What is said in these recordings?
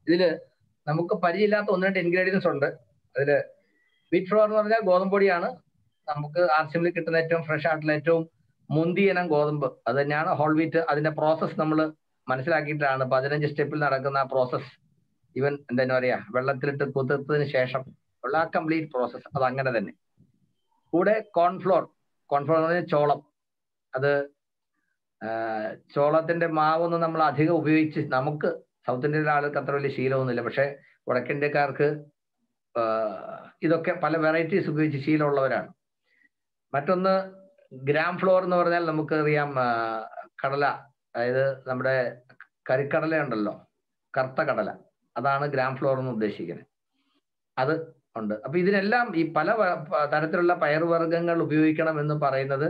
ഇതില് നമുക്ക് പരിചയമില്ലാത്ത ഒന്ന് രണ്ട് ഇൻഗ്രീഡിയൻസ് ഉണ്ട് അതില് വീറ്റ് ഫ്ലോർ എന്ന് പറഞ്ഞാൽ ഗോതമ്പ് പൊടിയാണ് നമുക്ക് ആർസിമിൽ കിട്ടുന്ന ഏറ്റവും ഫ്രഷ് ആയിട്ടുള്ള ഏറ്റവും മുന്തിയ ഇനം ഗോതമ്പ് അത് തന്നെയാണ് ഹോൾ വീറ്റ് അതിന്റെ പ്രോസസ്സ് നമ്മൾ മനസ്സിലാക്കിയിട്ടാണ് പതിനഞ്ച് സ്റ്റെപ്പിൽ നടക്കുന്ന ആ പ്രോസസ്സ് ഈവൻ എന്താ പറയാ വെള്ളത്തിലിട്ട് കുതിർത്തതിന് ശേഷം ഉള്ള ആ കംപ്ലീറ്റ് പ്രോസസ്സ് അത് അങ്ങനെ തന്നെ കൂടെ കോൺഫ്ലോർ കോൺഫ്ലോർ എന്ന് പറഞ്ഞാൽ ചോളം അത് ചോളത്തിന്റെ മാവൊന്നും നമ്മൾ അധികം ഉപയോഗിച്ച് നമുക്ക് സൗത്ത് ഇന്ത്യയിലെ ആളുകൾക്ക് അത്ര വലിയ ശീലമൊന്നുമില്ല പക്ഷെ വടക്കിന്ത്യക്കാർക്ക് ഇതൊക്കെ പല വെറൈറ്റീസ് ഉപയോഗിച്ച് ശീലമുള്ളവരാണ് മറ്റൊന്ന് ഗ്രാം ഫ്ലോർ എന്ന് പറഞ്ഞാൽ നമുക്കറിയാം കടല അതായത് നമ്മുടെ കരിക്കടല ഉണ്ടല്ലോ കറുത്ത കടല അതാണ് ഗ്രാം ഫ്ലോർ എന്ന് ഉദ്ദേശിക്കുന്നത് അത് ഉണ്ട് അപ്പൊ ഇതിനെല്ലാം ഈ പല തരത്തിലുള്ള പയറുവർഗ്ഗങ്ങൾ ഉപയോഗിക്കണം എന്ന് പറയുന്നത്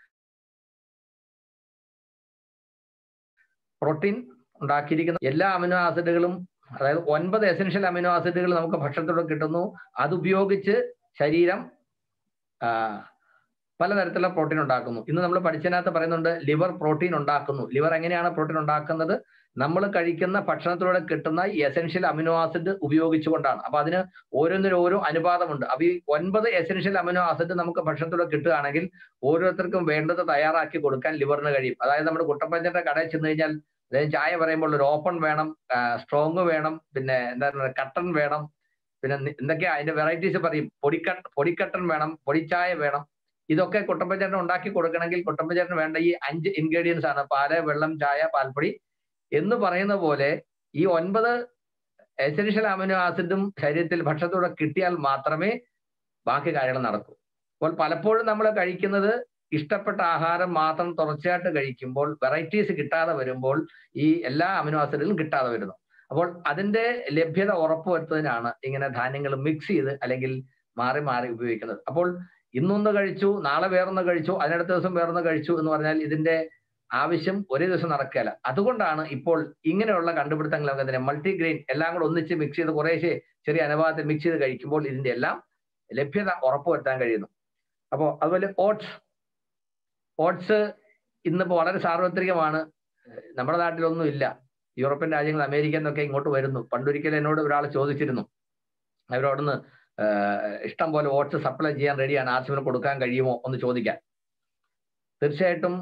പ്രോട്ടീൻ ഉണ്ടാക്കിയിരിക്കുന്ന എല്ലാ അമിനോ ആസിഡുകളും അതായത് ഒൻപത് എസെൻഷ്യൽ അമിനോ ആസിഡുകൾ നമുക്ക് ഭക്ഷണത്തിലൂടെ കിട്ടുന്നു അത് ഉപയോഗിച്ച് ശരീരം പലതരത്തിലുള്ള പ്രോട്ടീൻ ഉണ്ടാക്കുന്നു ഇന്ന് നമ്മൾ പഠിച്ചതിനകത്ത് പറയുന്നുണ്ട് ലിവർ പ്രോട്ടീൻ ഉണ്ടാക്കുന്നു ലിവർ എങ്ങനെയാണ് പ്രോട്ടീൻ ഉണ്ടാക്കുന്നത് നമ്മൾ കഴിക്കുന്ന ഭക്ഷണത്തിലൂടെ കിട്ടുന്ന എസെൻഷ്യൽ അമിനോ ആസിഡ് ഉപയോഗിച്ചുകൊണ്ടാണ് അപ്പൊ അതിന് ഓരോന്നിനും ഓരോ അനുപാതമുണ്ട് അപ്പൊ ഈ ഒൻപത് എസെൻഷ്യൽ അമിനോ ആസിഡ് നമുക്ക് ഭക്ഷണത്തിലൂടെ കിട്ടുകയാണെങ്കിൽ ഓരോരുത്തർക്കും വേണ്ടത് തയ്യാറാക്കി കൊടുക്കാൻ ലിവറിന് കഴിയും അതായത് നമ്മുടെ കുട്ടപ്പഞ്ചന്റെ കടയിൽ ചെന്ന് കഴിഞ്ഞാൽ അതായത് ചായ പറയുമ്പോൾ ഒരു ഓപ്പൺ വേണം സ്ട്രോങ് വേണം പിന്നെ എന്താ പറയുക കട്ടൺ വേണം പിന്നെ എന്തൊക്കെയാ അതിന്റെ വെറൈറ്റീസ് പറയും പൊടിക്കട്ട പൊടിക്കട്ടൻ വേണം പൊടിച്ചായ വേണം ഇതൊക്കെ കുട്ടപ്പച്ചേട്ടൻ ഉണ്ടാക്കി കൊടുക്കണമെങ്കിൽ കുട്ടപ്പച്ചേട്ടന് വേണ്ട ഈ അഞ്ച് ഇൻഗ്രീഡിയൻസ് ആണ് പാല് വെള്ളം ചായ പാൽപ്പൊടി എന്ന് പറയുന്ന പോലെ ഈ ഒൻപത് എസെൻഷ്യൽ അമിനോ ആസിഡും ശരീരത്തിൽ ഭക്ഷണത്തോടെ കിട്ടിയാൽ മാത്രമേ ബാക്കി കാര്യങ്ങൾ നടക്കൂ അപ്പോൾ പലപ്പോഴും നമ്മൾ കഴിക്കുന്നത് ഇഷ്ടപ്പെട്ട ആഹാരം മാത്രം തുടർച്ചയായിട്ട് കഴിക്കുമ്പോൾ വെറൈറ്റീസ് കിട്ടാതെ വരുമ്പോൾ ഈ എല്ലാ അമിനോ ആസിഡുകളും കിട്ടാതെ വരുന്നു അപ്പോൾ അതിന്റെ ലഭ്യത ഉറപ്പുവരുത്തുന്നതിനാണ് ഇങ്ങനെ ധാന്യങ്ങൾ മിക്സ് ചെയ്ത് അല്ലെങ്കിൽ മാറി മാറി ഉപയോഗിക്കുന്നത് അപ്പോൾ ഇന്നൊന്ന് കഴിച്ചു നാളെ വേറൊന്ന് കഴിച്ചു അതിനടുത്ത ദിവസം വേറൊന്ന് കഴിച്ചു എന്ന് പറഞ്ഞാൽ ഇതിന്റെ ആവശ്യം ഒരേ ദിവസം നടക്കുകയല്ല അതുകൊണ്ടാണ് ഇപ്പോൾ ഇങ്ങനെയുള്ള കണ്ടുപിടുത്തങ്ങളൊക്കെ തന്നെ മൾട്ടിഗ്രെയിൻ എല്ലാം കൂടെ ഒന്നിച്ച് മിക്സ് ചെയ്ത് കുറേശ്ശെ ചെറിയ അനുപാതത്തിൽ മിക്സ് ചെയ്ത് കഴിക്കുമ്പോൾ ഇതിന്റെ എല്ലാം ലഭ്യത ഉറപ്പുവരുത്താൻ കഴിയുന്നു അപ്പോൾ അതുപോലെ ഓട്സ് ഓട്സ് ഇന്നിപ്പോൾ വളരെ സാർവത്രികമാണ് നമ്മുടെ നാട്ടിലൊന്നും ഇല്ല യൂറോപ്യൻ രാജ്യങ്ങൾ അമേരിക്ക എന്നൊക്കെ ഇങ്ങോട്ട് വരുന്നു പണ്ടൊരിക്കൽ എന്നോട് ഒരാൾ ചോദിച്ചിരുന്നു അവരോടൊന്ന് ഇഷ്ടം പോലെ ഓട്സ് സപ്ലൈ ചെയ്യാൻ റെഡിയാണ് ആർസിമിന് കൊടുക്കാൻ കഴിയുമോ ഒന്ന് ചോദിക്കാൻ തീർച്ചയായിട്ടും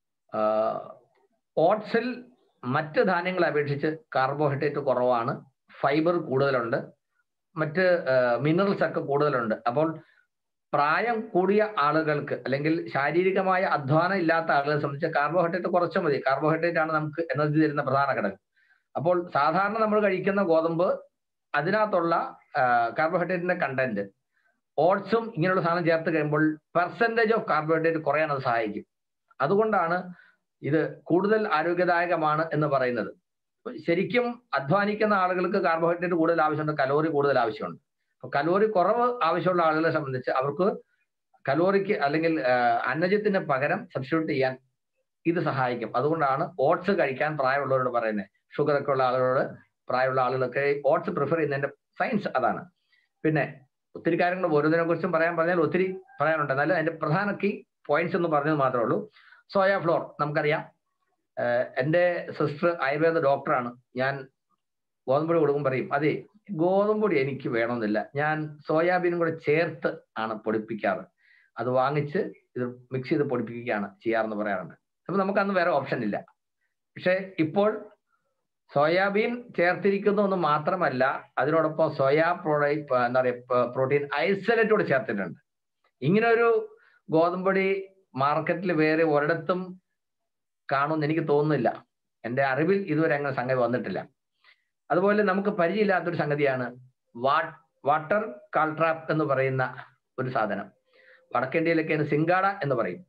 ഓട്സിൽ മറ്റ് ധാന്യങ്ങളെ അപേക്ഷിച്ച് കാർബോഹൈഡ്രേറ്റ് കുറവാണ് ഫൈബർ കൂടുതലുണ്ട് മറ്റ് മിനറൽസ് ഒക്കെ കൂടുതലുണ്ട് അപ്പോൾ പ്രായം കൂടിയ ആളുകൾക്ക് അല്ലെങ്കിൽ ശാരീരികമായ അധ്വാനം ഇല്ലാത്ത ആളുകളെ സംബന്ധിച്ച് കാർബോഹൈഡ്രേറ്റ് കുറച്ച് മതി കാർബോഹൈഡ്രേറ്റ് ആണ് നമുക്ക് എനർജി തരുന്ന പ്രധാന ഘടകം അപ്പോൾ സാധാരണ നമ്മൾ കഴിക്കുന്ന ഗോതമ്പ് അതിനകത്തുള്ള കാർബോഹൈഡ്രേറ്റിന്റെ കണ്ടന്റ് ഓട്സും ഇങ്ങനെയുള്ള സാധനം ചേർത്ത് കഴിയുമ്പോൾ പെർസെൻറ്റേജ് ഓഫ് കാർബോഹൈഡ്രേറ്റ് കുറയാൻ അത് സഹായിക്കും അതുകൊണ്ടാണ് ഇത് കൂടുതൽ ആരോഗ്യദായകമാണ് എന്ന് പറയുന്നത് ശരിക്കും അധ്വാനിക്കുന്ന ആളുകൾക്ക് കാർബോഹൈഡ്രേറ്റ് കൂടുതൽ ആവശ്യമുണ്ട് കലോറി കൂടുതൽ ആവശ്യമുണ്ട് അപ്പൊ കലോറി കുറവ് ആവശ്യമുള്ള ആളുകളെ സംബന്ധിച്ച് അവർക്ക് കലോറിക്ക് അല്ലെങ്കിൽ അന്നജത്തിന് പകരം സബ്സ്റ്റിറ്റ്യൂട്ട് ചെയ്യാൻ ഇത് സഹായിക്കും അതുകൊണ്ടാണ് ഓട്സ് കഴിക്കാൻ പ്രായമുള്ളവരോട് പറയുന്നത് ഷുഗർ ഒക്കെ ഉള്ള ആളുകളോട് പ്രായമുള്ള ആളുകളൊക്കെ ഓട്സ് പ്രിഫർ ചെയ്യുന്നതിന്റെ സയൻസ് അതാണ് പിന്നെ ഒത്തിരി കാര്യങ്ങൾ ഓരോന്നിനെ കുറിച്ചും പറയാൻ പറഞ്ഞാൽ ഒത്തിരി പറയാനുണ്ട് എന്നാലും അതിന്റെ പ്രധാന കീ പോയിന്റ്സ് എന്ന് പറഞ്ഞത് മാത്രമേ ഉള്ളൂ സോയ ഫ്ലോർ നമുക്കറിയാം എൻ്റെ സിസ്റ്റർ ആയുർവേദ ഡോക്ടറാണ് ഞാൻ ഗോതമ്പൊടി കൊടുക്കും പറയും അതെ ഗോതമ്പൊടി എനിക്ക് വേണമെന്നില്ല ഞാൻ സോയാബീനും കൂടെ ചേർത്ത് ആണ് പൊടിപ്പിക്കാറ് അത് വാങ്ങിച്ച് ഇത് മിക്സ് ചെയ്ത് പൊടിപ്പിക്കുകയാണ് ചെയ്യാറെന്ന് പറയാറുണ്ട് അപ്പൊ നമുക്ക് അന്ന് വേറെ ഓപ്ഷൻ ഇല്ല പക്ഷെ ഇപ്പോൾ സോയാബീൻ ചേർത്തിരിക്കുന്നു എന്ന് മാത്രമല്ല അതിനോടൊപ്പം സോയാ പ്രോഡൈ എന്താ പറയുക പ്രോട്ടീൻ ഐസൊലേറ്റ് കൂടെ ചേർത്തിട്ടുണ്ട് ഇങ്ങനെ ഒരു ഗോതമ്പൊടി മാർക്കറ്റിൽ വേറെ ഒരിടത്തും കാണുമെന്ന് എനിക്ക് തോന്നുന്നില്ല എൻ്റെ അറിവിൽ ഇതുവരെ അങ്ങനെ സംഗതി വന്നിട്ടില്ല അതുപോലെ നമുക്ക് പരിചയമില്ലാത്തൊരു സംഗതിയാണ് വാട്ടർ കാൾട്രാപ്പ് എന്ന് പറയുന്ന ഒരു സാധനം വടക്കേന്ത്യയിലൊക്കെ സിങ്കാട എന്ന് പറയും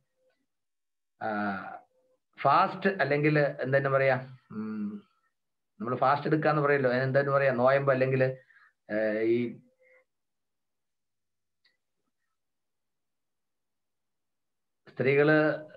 ഫാസ്റ്റ് അല്ലെങ്കിൽ എന്താ പറയാ നമ്മൾ ഫാസ്റ്റ് എടുക്കാന്ന് പറയല്ലോ എന്താ പറയാ നോയമ്പ് അല്ലെങ്കിൽ ഈ സ്ത്രീകള്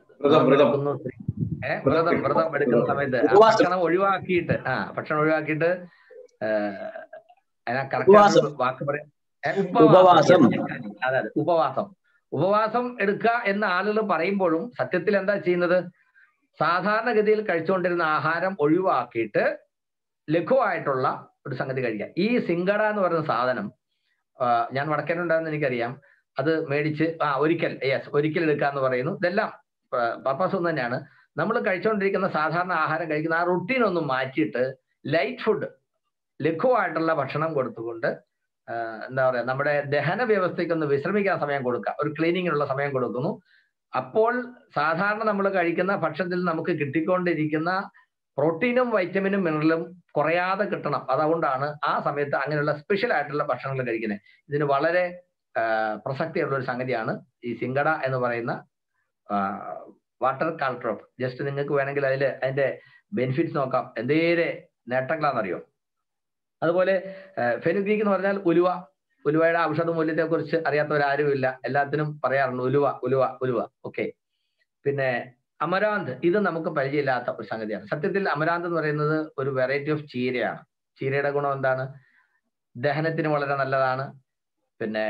വ്രതം വ്രതം എടുക്കുന്ന സമയത്ത് ഭക്ഷണം ഒഴിവാക്കിയിട്ട് ആ ഭക്ഷണം ഒഴിവാക്കിയിട്ട് അതിനാ കറക്റ്റ് വാക്ക് പറയാം ഉപവാസം അതെ അതെ ഉപവാസം ഉപവാസം എടുക്കുക എന്ന് ആളുകൾ പറയുമ്പോഴും സത്യത്തിൽ എന്താ ചെയ്യുന്നത് സാധാരണഗതിയിൽ കഴിച്ചുകൊണ്ടിരുന്ന ആഹാരം ഒഴിവാക്കിയിട്ട് ലഘുവായിട്ടുള്ള ഒരു സംഗതി കഴിക്കുക ഈ സിങ്കട എന്ന് പറയുന്ന സാധനം ഞാൻ വടക്കേനുണ്ടാകുന്ന എനിക്കറിയാം അത് മേടിച്ച് ആ ഒരിക്കൽ യെസ് ഒരിക്കൽ എടുക്കുക എന്ന് പറയുന്നു ഇതെല്ലാം പർപ്പസ് ഒന്ന് തന്നെയാണ് നമ്മൾ കഴിച്ചുകൊണ്ടിരിക്കുന്ന സാധാരണ ആഹാരം കഴിക്കുന്ന ആ റുട്ടീൻ ഒന്ന് മാറ്റിയിട്ട് ലൈറ്റ് ഫുഡ് ലഘുവായിട്ടുള്ള ഭക്ഷണം കൊടുത്തുകൊണ്ട് എന്താ പറയാ നമ്മുടെ ദഹന വ്യവസ്ഥയ്ക്ക് ഒന്ന് വിശ്രമിക്കാൻ സമയം കൊടുക്കുക ഒരു ക്ലീനിങ്ങിനുള്ള സമയം കൊടുക്കുന്നു അപ്പോൾ സാധാരണ നമ്മൾ കഴിക്കുന്ന ഭക്ഷണത്തിൽ നമുക്ക് കിട്ടിക്കൊണ്ടിരിക്കുന്ന പ്രോട്ടീനും വൈറ്റമിനും മിനറലും കുറയാതെ കിട്ടണം അതുകൊണ്ടാണ് ആ സമയത്ത് അങ്ങനെയുള്ള സ്പെഷ്യൽ ആയിട്ടുള്ള ഭക്ഷണങ്ങൾ കഴിക്കുന്നത് ഇതിന് വളരെ പ്രസക്തിയുള്ള ഒരു സംഗതിയാണ് ഈ സിങ്കട എന്ന് പറയുന്ന വാട്ടർ കാൾട്രോപ്പ് ജസ്റ്റ് നിങ്ങൾക്ക് വേണമെങ്കിൽ അതിൽ അതിന്റെ ബെനിഫിറ്റ്സ് നോക്കാം എന്തേരെ നേട്ടങ്ങളാണെന്നറിയോ അതുപോലെ ഫെനുഗ്രീക്ക് എന്ന് പറഞ്ഞാൽ ഉലുവ ഉലുവയുടെ ഔഷധ മൂല്യത്തെ കുറിച്ച് അറിയാത്തവരാരുമില്ല എല്ലാത്തിനും പറയാറുണ്ട് ഉലുവ ഉലുവ ഉലുവ ഓക്കെ പിന്നെ അമരാന്ത് ഇത് നമുക്ക് പരിചയമില്ലാത്ത ഒരു സംഗതിയാണ് സത്യത്തിൽ അമരാന്ത് എന്ന് പറയുന്നത് ഒരു വെറൈറ്റി ഓഫ് ചീരയാണ് ചീരയുടെ ഗുണം എന്താണ് ദഹനത്തിന് വളരെ നല്ലതാണ് പിന്നെ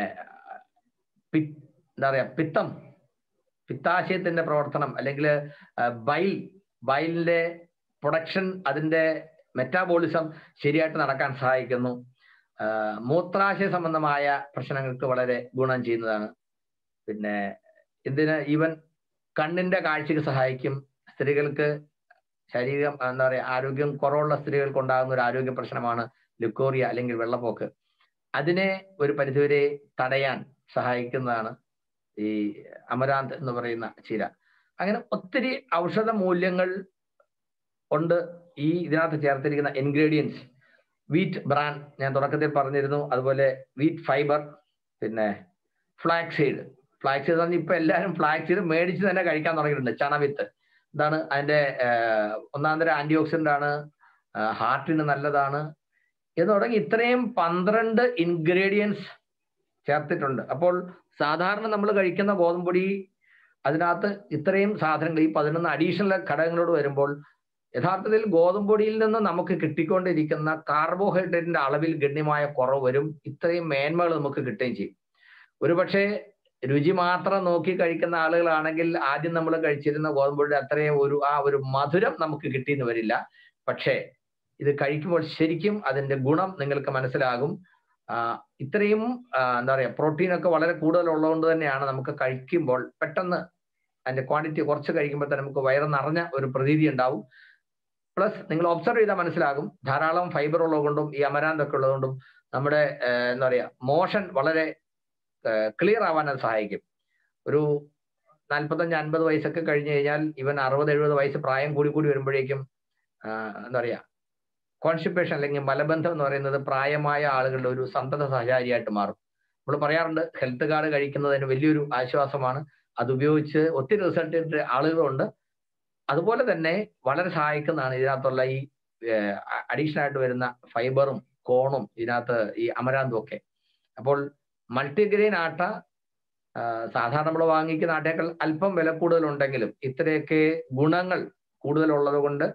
എന്താ പറയാ പിത്തം പിത്താശയത്തിന്റെ പ്രവർത്തനം അല്ലെങ്കിൽ ബൈൽ ബൈലിന്റെ പ്രൊഡക്ഷൻ അതിന്റെ മെറ്റാബോളിസം ശരിയായിട്ട് നടക്കാൻ സഹായിക്കുന്നു മൂത്രാശയ സംബന്ധമായ പ്രശ്നങ്ങൾക്ക് വളരെ ഗുണം ചെയ്യുന്നതാണ് പിന്നെ ഇതിന് ഈവൻ കണ്ണിന്റെ കാഴ്ചയ്ക്ക് സഹായിക്കും സ്ത്രീകൾക്ക് ശരീരം എന്താ പറയുക ആരോഗ്യം കുറവുള്ള സ്ത്രീകൾക്ക് ഉണ്ടാകുന്ന ഒരു ആരോഗ്യ പ്രശ്നമാണ് ലുക്കോറിയ അല്ലെങ്കിൽ വെള്ളപ്പോക്ക് അതിനെ ഒരു പരിധിവരെ തടയാൻ സഹായിക്കുന്നതാണ് ഈ അമരാന്ത് എന്ന് പറയുന്ന ചീര അങ്ങനെ ഒത്തിരി ഔഷധ മൂല്യങ്ങൾ ഉണ്ട് ഈ ഇതിനകത്ത് ചേർത്തിരിക്കുന്ന ഇൻഗ്രീഡിയൻസ് വീറ്റ് ബ്രാൻ ഞാൻ തുടക്കത്തിൽ പറഞ്ഞിരുന്നു അതുപോലെ വീറ്റ് ഫൈബർ പിന്നെ ഫ്ലാക്സീഡ് ഫ്ലാക്സീഡ് പറഞ്ഞാൽ ഇപ്പൊ എല്ലാവരും ഫ്ലാക്സീഡ് മേടിച്ച് തന്നെ കഴിക്കാൻ തുടങ്ങിയിട്ടുണ്ട് ചണവിത്ത് എന്താണ് അതിന്റെ ഒന്നാം തരം ആന്റി ഓക്സിഡന്റ് ആണ് ഹാർട്ടിന് നല്ലതാണ് എന്ന് തുടങ്ങി ഇത്രയും പന്ത്രണ്ട് ഇൻഗ്രീഡിയൻസ് ചേർത്തിട്ടുണ്ട് അപ്പോൾ സാധാരണ നമ്മൾ കഴിക്കുന്ന ഗോതമ്പൊടി അതിനകത്ത് ഇത്രയും സാധനങ്ങൾ ഈ പതിനൊന്ന് അഡീഷണൽ ഘടകങ്ങളോട് വരുമ്പോൾ യഥാർത്ഥത്തിൽ ഗോതമ്പൊടിയിൽ നിന്ന് നമുക്ക് കിട്ടിക്കൊണ്ടിരിക്കുന്ന കാർബോഹൈഡ്രേറ്റിന്റെ അളവിൽ ഗണ്യമായ കുറവ് വരും ഇത്രയും മേന്മകൾ നമുക്ക് കിട്ടുകയും ചെയ്യും ഒരുപക്ഷെ രുചി മാത്രം നോക്കി കഴിക്കുന്ന ആളുകളാണെങ്കിൽ ആദ്യം നമ്മൾ കഴിച്ചിരുന്ന ഗോതമ്പൊടിയുടെ അത്രയും ഒരു ആ ഒരു മധുരം നമുക്ക് കിട്ടിയെന്ന് വരില്ല പക്ഷേ ഇത് കഴിക്കുമ്പോൾ ശരിക്കും അതിന്റെ ഗുണം നിങ്ങൾക്ക് മനസ്സിലാകും ഇത്രയും എന്താ പറയാ പ്രോട്ടീൻ ഒക്കെ വളരെ കൂടുതൽ ഉള്ളതുകൊണ്ട് തന്നെയാണ് നമുക്ക് കഴിക്കുമ്പോൾ പെട്ടെന്ന് അതിന്റെ ക്വാണ്ടിറ്റി കുറച്ച് കഴിക്കുമ്പോൾ തന്നെ നമുക്ക് വയറ് നിറഞ്ഞ ഒരു പ്രതീതി ഉണ്ടാവും പ്ലസ് നിങ്ങൾ ഒബ്സർവ് ചെയ്താൽ മനസ്സിലാകും ധാരാളം ഫൈബർ ഉള്ളതുകൊണ്ടും ഈ അമരാന്തൊക്കെ ഉള്ളതുകൊണ്ടും നമ്മുടെ എന്താ പറയാ മോഷൻ വളരെ ക്ലിയർ ആവാൻ അത് സഹായിക്കും ഒരു നാൽപ്പത്തഞ്ച് അൻപത് വയസ്സൊക്കെ കഴിഞ്ഞു കഴിഞ്ഞാൽ ഇവൻ അറുപത് എഴുപത് വയസ്സ് പ്രായം കൂടി കൂടി വരുമ്പോഴേക്കും എന്താ പറയാ കോൺസ്റ്റിപ്പേഷൻ അല്ലെങ്കിൽ മലബന്ധം എന്ന് പറയുന്നത് പ്രായമായ ആളുകളുടെ ഒരു സന്തത സഹചാരിയായിട്ട് മാറും നമ്മൾ പറയാറുണ്ട് ഹെൽത്ത് കാർഡ് കഴിക്കുന്നതിന് വലിയൊരു ആശ്വാസമാണ് അത് ഉപയോഗിച്ച് ഒത്തിരി റിസൾട്ട് ആളുകളുണ്ട് അതുപോലെ തന്നെ വളരെ സഹായിക്കുന്നതാണ് ഇതിനകത്തുള്ള ഈ അഡീഷണൽ ആയിട്ട് വരുന്ന ഫൈബറും കോണും ഇതിനകത്ത് ഈ അമരാന്തും ഒക്കെ അപ്പോൾ മൾട്ടിഗ്രെയിൻ ആട്ട സാധാരണ നമ്മൾ വാങ്ങിക്കുന്ന ആട്ടയേക്കാൾ അല്പം വില കൂടുതലുണ്ടെങ്കിലും ഇത്രയൊക്കെ ഗുണങ്ങൾ കൂടുതലുള്ളത് കൊണ്ട്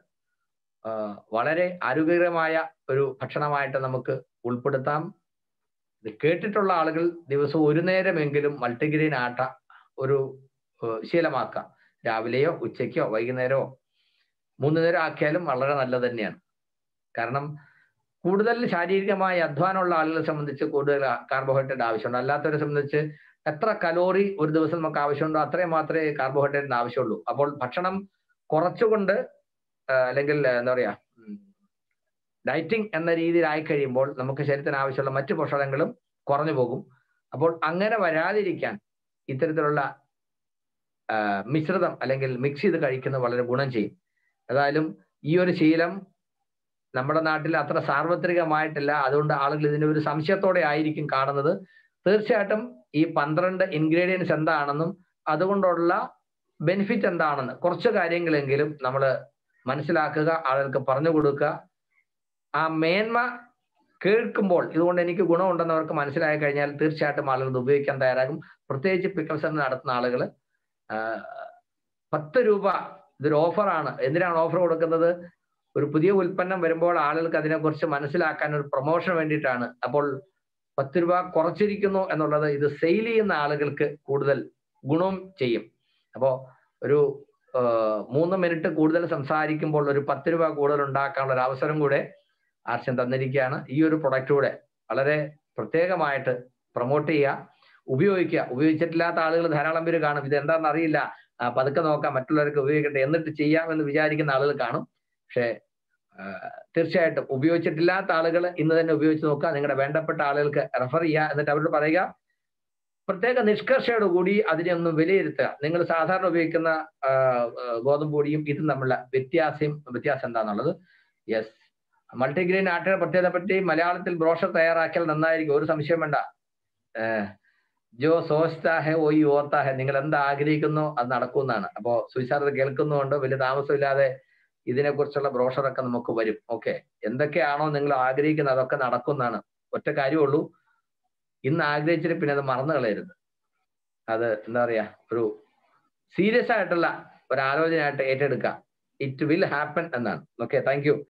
വളരെ ആരോഗ്യകരമായ ഒരു ഭക്ഷണമായിട്ട് നമുക്ക് ഉൾപ്പെടുത്താം ഇത് കേട്ടിട്ടുള്ള ആളുകൾ ദിവസം ഒരു നേരമെങ്കിലും മൾട്ടിഗ്രെയിൻ ആട്ട ഒരു ശീലമാക്കാം രാവിലെയോ ഉച്ചയ്ക്കോ വൈകുന്നേരമോ മൂന്ന് നേരം ആക്കിയാലും വളരെ നല്ലത് തന്നെയാണ് കാരണം കൂടുതൽ ശാരീരികമായ അധ്വാനമുള്ള ആളുകളെ സംബന്ധിച്ച് കൂടുതൽ കാർബോഹൈഡ്രേറ്റ് ആവശ്യമുണ്ട് അല്ലാത്തവരെ സംബന്ധിച്ച് എത്ര കലോറി ഒരു ദിവസം നമുക്ക് ആവശ്യമുണ്ടോ അത്രയും മാത്രമേ കാർബോഹൈഡ്രേറ്റിന് ആവശ്യമുള്ളൂ അപ്പോൾ ഭക്ഷണം കുറച്ചുകൊണ്ട് അല്ലെങ്കിൽ എന്താ പറയാ ഡയറ്റിംഗ് എന്ന രീതിയിലായി കഴിയുമ്പോൾ നമുക്ക് ശരീരത്തിന് ആവശ്യമുള്ള മറ്റു പോഷകങ്ങളും കുറഞ്ഞു പോകും അപ്പോൾ അങ്ങനെ വരാതിരിക്കാൻ ഇത്തരത്തിലുള്ള മിശ്രിതം അല്ലെങ്കിൽ മിക്സ് ചെയ്ത് കഴിക്കുന്നത് വളരെ ഗുണം ചെയ്യും ഏതായാലും ഈ ഒരു ശീലം നമ്മുടെ നാട്ടിൽ അത്ര സാർവത്രികമായിട്ടില്ല അതുകൊണ്ട് ആളുകൾ ഇതിന്റെ ഒരു സംശയത്തോടെ ആയിരിക്കും കാണുന്നത് തീർച്ചയായിട്ടും ഈ പന്ത്രണ്ട് ഇൻഗ്രീഡിയൻസ് എന്താണെന്നും അതുകൊണ്ടുള്ള ബെനിഫിറ്റ് എന്താണെന്ന് കുറച്ച് കാര്യങ്ങളെങ്കിലും നമ്മൾ മനസ്സിലാക്കുക ആളുകൾക്ക് പറഞ്ഞു കൊടുക്കുക ആ മേന്മ കേൾക്കുമ്പോൾ ഇതുകൊണ്ട് എനിക്ക് ഗുണമുണ്ടെന്ന് അവർക്ക് മനസ്സിലായി കഴിഞ്ഞാൽ തീർച്ചയായിട്ടും ആളുകൾ ഇത് ഉപയോഗിക്കാൻ തയ്യാറാകും പ്രത്യേകിച്ച് പിക്കൽ സെന്റർ നടത്തുന്ന ആളുകൾ പത്ത് രൂപ ഇതൊരു ഓഫറാണ് എന്തിനാണ് ഓഫർ കൊടുക്കുന്നത് ഒരു പുതിയ ഉൽപ്പന്നം വരുമ്പോൾ ആളുകൾക്ക് അതിനെക്കുറിച്ച് മനസ്സിലാക്കാൻ ഒരു പ്രൊമോഷൻ വേണ്ടിയിട്ടാണ് അപ്പോൾ പത്ത് രൂപ കുറച്ചിരിക്കുന്നു എന്നുള്ളത് ഇത് സെയിൽ ചെയ്യുന്ന ആളുകൾക്ക് കൂടുതൽ ഗുണം ചെയ്യും അപ്പോൾ ഒരു മൂന്ന് മിനിറ്റ് കൂടുതൽ സംസാരിക്കുമ്പോൾ ഒരു പത്ത് രൂപ കൂടുതൽ ഉണ്ടാക്കാനുള്ള ഒരു അവസരം കൂടെ ആർഷൻ തന്നിരിക്കുകയാണ് ഈ ഒരു പ്രൊഡക്റ്റ് കൂടെ വളരെ പ്രത്യേകമായിട്ട് പ്രൊമോട്ട് ചെയ്യുക ഉപയോഗിക്കുക ഉപയോഗിച്ചിട്ടില്ലാത്ത ആളുകൾ ധാരാളം പേര് കാണും ഇത് എന്താണെന്ന് അറിയില്ല ആ, പതുക്കെ നോക്കാം മറ്റുള്ളവർക്ക് ഉപയോഗിക്കട്ടെ എന്നിട്ട് ചെയ്യാമെന്ന് വിചാരിക്കുന്ന ആളുകൾ കാണും പക്ഷേ ആ, തീർച്ചയായിട്ടും ഉപയോഗിച്ചിട്ടില്ലാത്ത ആളുകൾ ഇന്ന് തന്നെ ഉപയോഗിച്ച് നോക്കുക നിങ്ങളുടെ വേണ്ടപ്പെട്ട ആളുകൾക്ക് റെഫർ ചെയ്യുക എന്നിട്ട് അവരോട് പറയുക പ്രത്യേക നിഷ്കർഷയോട് കൂടി അതിനെ ഒന്ന് വിലയിരുത്തുക നിങ്ങൾ സാധാരണ ഉപയോഗിക്കുന്ന ആ, ആ, ഗോതമ്പ് പൊടിയും ഇതും തമ്മിലുള്ള വ്യത്യാസം വ്യത്യാസം എന്താണെന്നുള്ളത് യെസ് മൾട്ടിഗ്രെയിൻ ആട്ടയുടെ പ്രത്യേകത പറ്റി മലയാളത്തിൽ ബ്രോഷർ തയ്യാറാക്കിയാൽ നന്നായിരിക്കും ഒരു സംശയം വേണ്ട ഏഹ്, ജോ സോച്ച്താ ഹെ ഓയി ഓർത്താ ഹെ നിങ്ങൾ എന്ത് ആഗ്രഹിക്കുന്നോ അത് നടക്കുമെന്നാണ് അപ്പോ സുയിസാർ ഇത് കേൾക്കുന്നതുകൊണ്ട് വലിയ താമസമില്ലാതെ ഇതിനെക്കുറിച്ചുള്ള ബ്രോഷറൊക്കെ നമുക്ക് വരും ഓക്കെ എന്തൊക്കെയാണോ നിങ്ങൾ ആഗ്രഹിക്കുന്നത് അതൊക്കെ നടക്കുന്നതാണ് ഒറ്റ കാര്യമുള്ളൂ ഇന്ന് ആഗ്രഹിച്ചിട്ട് പിന്നെ അത് മറന്നു കളയരുത് അത് എന്താ പറയാ ഒരു സീരിയസ് ആയിട്ടുള്ള ഒരു ആലോചനയായിട്ട് ഏറ്റെടുക്കാം ഇറ്റ് വിൽ ഹാപ്പൻ എന്നാണ് ഓക്കെ താങ്ക് യു